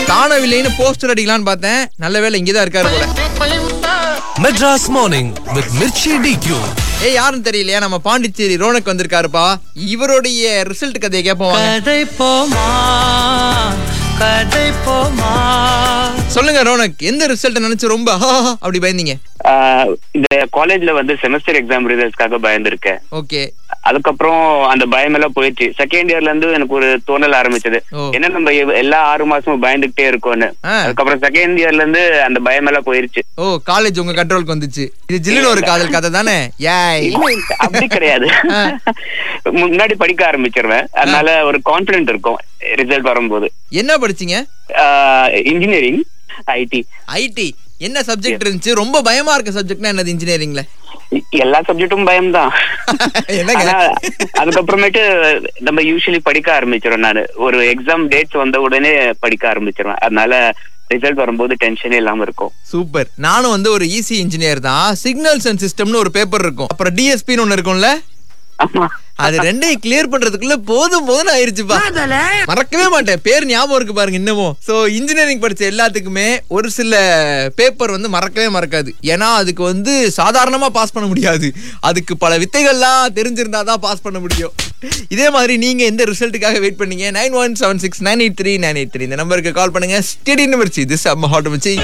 காணவில்லைன்னு poster அடிக்கலாம்னு பார்த்தேன் நல்ல வேளை இங்கதான் இருக்காரு போல Madras Morning with Mirchi DQ. ஏய் யாருன்னு தெரியலையா நம்ம பாண்டிச்சேரி ரோனக் வந்திருக்காருப்பா இவருடைய ரிசல்ட் கதையை கேட்போம் வாங்க. கதை போமா கதை போமா சொல்லுங்க ரோனக் எந்த ரிசல்ட் நினைச்சு ரொம்ப "ஆஹா" அப்படி பயந்தீங்க ஆஹ் இந்த காலேஜ்ல வந்து செமஸ்டர் எக்ஸாம் ரிசல்ட்ஸ்க்காக பயந்துருக்கேன் ஓகே அதுக்கப்புறம் அந்த பயம் எல்லாம் போயிடுச்சு செகண்ட் இயர்ல இருந்து எனக்கு ஒரு தோணல் ஆரம்பிச்சது ஓ. என்ன நம்ம எவ்- எல்லா ஆறு மாசமும் பயந்துகிட்டே இருக்கோம்னு ஆ. அதுக்கப்புறம் செகண்ட் இயர்ல இருந்து அந்த பயம் எல்லாம் போயிருச்சு ஓ காலேஜ் உங்க கண்ட்ரோலுக்கு வந்துச்சு இது ஜில்லுன்னு ஒரு காதல் கதை தானே ஏய் இல்ல, இல்ல, அப்படி கிடையாது ஆ. முன்னாடி படிக்க ஆரம்பிச்சிருவேன் அதனால ஒரு கான்பிடன்ட் இருக்கும் ரிசல்ட் வரும்போது என்ன படிச்சீங்க இன்ஜினியரிங் ஐடி ஐடி என்ன சப்ஜெக்ட் இருந்துச்சு ரொம்ப பயமா இருக்க சப்ஜெக்ட்னா என்னது இன்ஜினியரிங்ல எல்லா சப்ஜெக்டும் பயம்தான் என்னங்க? ஆனா, அதுக்கப்புறமேட்டு நம்ம யூஸ்வலி படிக்க ஆரம்பிச்சிடும் நானு ஒரு எக்ஸாம் டேட்ஸ் வந்த உடனே படிக்க ஆரம்பிச்சிருவேன் அதனால ரிசல்ட் வரும்போது டென்ஷனே இல்லாம இருக்கும் சூப்பர் நானும் வந்து ஒரு ஈசி இன்ஜினியர் தான் சிக்னல்ஸ் அண்ட் சிஸ்டம்னு ஒரு பேப்பர் இருக்கும் அப்புறம் டிஎஸ்பின்னு ஒன்னு இருக்கும்ல ஆமா அது ரெண்டையும் கிளியர் பண்றதுக்குள்ள போதும் போதும் ஆயிருச்சுப்பா மறக்கவே மாட்டேன் பேர் ஞாபகம் இருக்கு பாருங்க இன்னமும் சோ இன்ஜினியரிங் படிச்ச எல்லாத்துக்குமே ஒரு சில பேப்பர் வந்து மறக்கவே மறக்காது ஏன்னா அதுக்கு வந்து சாதாரணமா பாஸ் பண்ண முடியாது அதுக்கு பல வித்தைகள்லாம் தெரிஞ்சிருந்தா தான் பாஸ் பண்ண முடியும் இதே மாதிரி நீங்க எந்த ரிசல்ட்டுக்காக வெயிட் பண்ணீங்க nine one seven six nine eight three nine eight three இந்த நம்பருக்கு கால் பண்ணுங்க ஸ்டெடி நம்பர் சி திஸ் அம்மா ஹாட் வச்சு